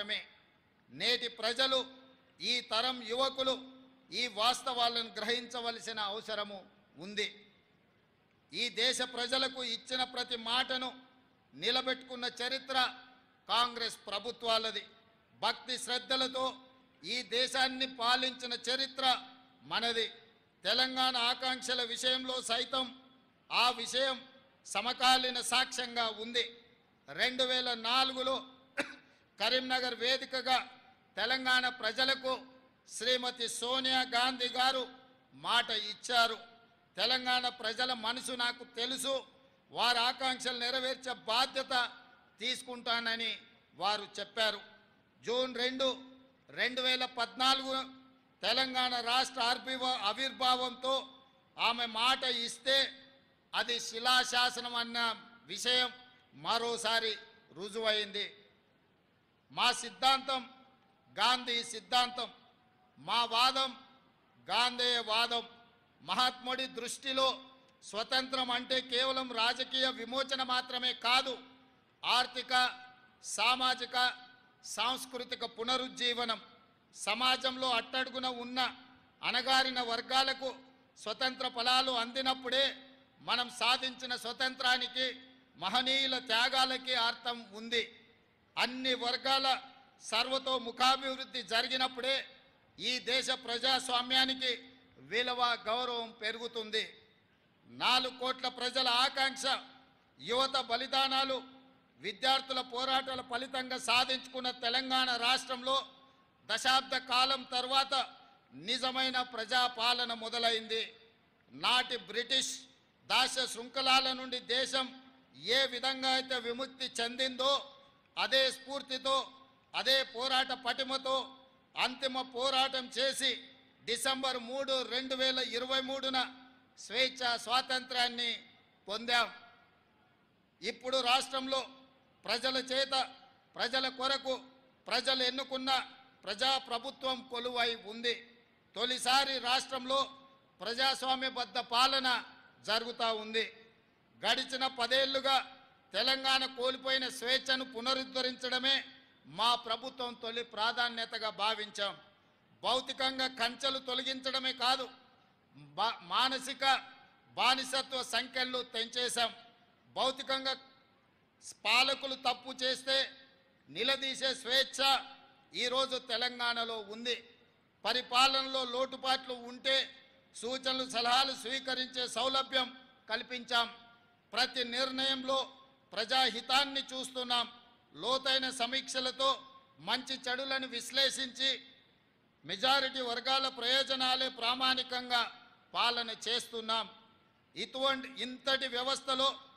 మాత్రమే నేటి ప్రజలు ఈ తరం యువకులు ఈ వాస్తవాలను గ్రహించవలసిన అవసరము ఉంది ఈ దేశ ప్రజలకు ఇచ్చిన ప్రతి మాటను నిలబెట్టుకున్న చరిత్ర కాంగ్రెస్ ప్రభుత్వాలది భక్తి శ్రద్ధలతో ఈ దేశాన్ని పాలించిన చరిత్ర మనది తెలంగాణ ఆకాంక్షల విషయంలో సైతం ఆ విషయం సమకాలీన సాక్ష్యంగా ఉంది రెండు వేల నాలుగులో కరీంనగర్ వేదికగా తెలంగాణ ప్రజలకు శ్రీమతి సోనియా గాంధీ గారు మాట ఇచ్చారు తెలంగాణ ప్రజల మనసు నాకు తెలుసు వారి ఆకాంక్షలు నెరవేర్చే బాధ్యత తీసుకుంటానని వారు చెప్పారు జూన్ రెండు రెండు వేల పద్నాలుగు తెలంగాణ రాష్ట్ర ఆర్భివ ఆవిర్భావంతో ఆమె మాట ఇస్తే అది శిలాశాసనం అన్న విషయం మరోసారి రుజువైంది మా సిద్ధాంతం గాంధీ సిద్ధాంతం మా వాదం గాంధేయ వాదం మహాత్ముడి దృష్టిలో స్వతంత్రం అంటే కేవలం రాజకీయ విమోచన మాత్రమే కాదు ఆర్థిక సామాజిక సాంస్కృతిక పునరుజ్జీవనం సమాజంలో అట్టడుగున ఉన్న అణగారిన వర్గాలకు స్వతంత్ర ఫలాలు అందినప్పుడే మనం సాధించిన స్వతంత్రానికి మహనీయుల త్యాగాలకి అర్థం ఉంది అన్ని వర్గాల సర్వతో ముఖాభివృద్ధి జరిగినప్పుడే ఈ దేశ ప్రజాస్వామ్యానికి విలువ గౌరవం పెరుగుతుంది నాలుగు కోట్ల ప్రజల ఆకాంక్ష యువత బలిదానాలు విద్యార్థుల పోరాటాల ఫలితంగా సాధించుకున్న తెలంగాణ రాష్ట్రంలో దశాబ్ద కాలం తర్వాత నిజమైన ప్రజాపాలన మొదలైంది నాటి బ్రిటిష్ దాస శృంఖలాల నుండి దేశం ఏ విధంగా అయితే విముక్తి చెందిందో అదే స్ఫూర్తితో అదే పోరాట పటిమతో అంతిమ పోరాటం చేసి డిసెంబర్ మూడు రెండు వేల ఇరవై మూడున స్వేచ్ఛ స్వాతంత్రాన్ని పొందాం ఇప్పుడు రాష్ట్రంలో ప్రజల చేత ప్రజల కొరకు ప్రజలు ఎన్నుకున్న ప్రజాప్రభుత్వం కొలువై ఉంది తొలిసారి రాష్ట్రంలో ప్రజాస్వామ్యబద్ధ పాలన జరుగుతూ ఉంది గడిచిన పదేళ్లుగా తెలంగాణ కోల్పోయిన స్వేచ్ఛను పునరుద్ధరించడమే మా ప్రభుత్వం తొలి ప్రాధాన్యతగా భావించాం భౌతికంగా కంచెలు తొలగించడమే కాదు బా- మానసిక బానిసత్వ సంఖ్యలు తెంచేశాం భౌతికంగా పాలకులు తప్పు చేస్తే నిలదీసే స్వేచ్ఛ ఈరోజు తెలంగాణలో ఉంది పరిపాలనలో లోటుపాట్లు ఉంటే సూచనలు సలహాలు స్వీకరించే సౌలభ్యం కల్పించాం ప్రతి నిర్ణయంలో ప్రజాహితాన్ని చూస్తున్నాం లోతైన సమీక్షలతో మంచి చెడులను విశ్లేషించి మెజారిటీ వర్గాల ప్రయోజనాలే ప్రామాణికంగా పాలన చేస్తున్నాం ఇటువంటి ఇంతటి వ్యవస్థలో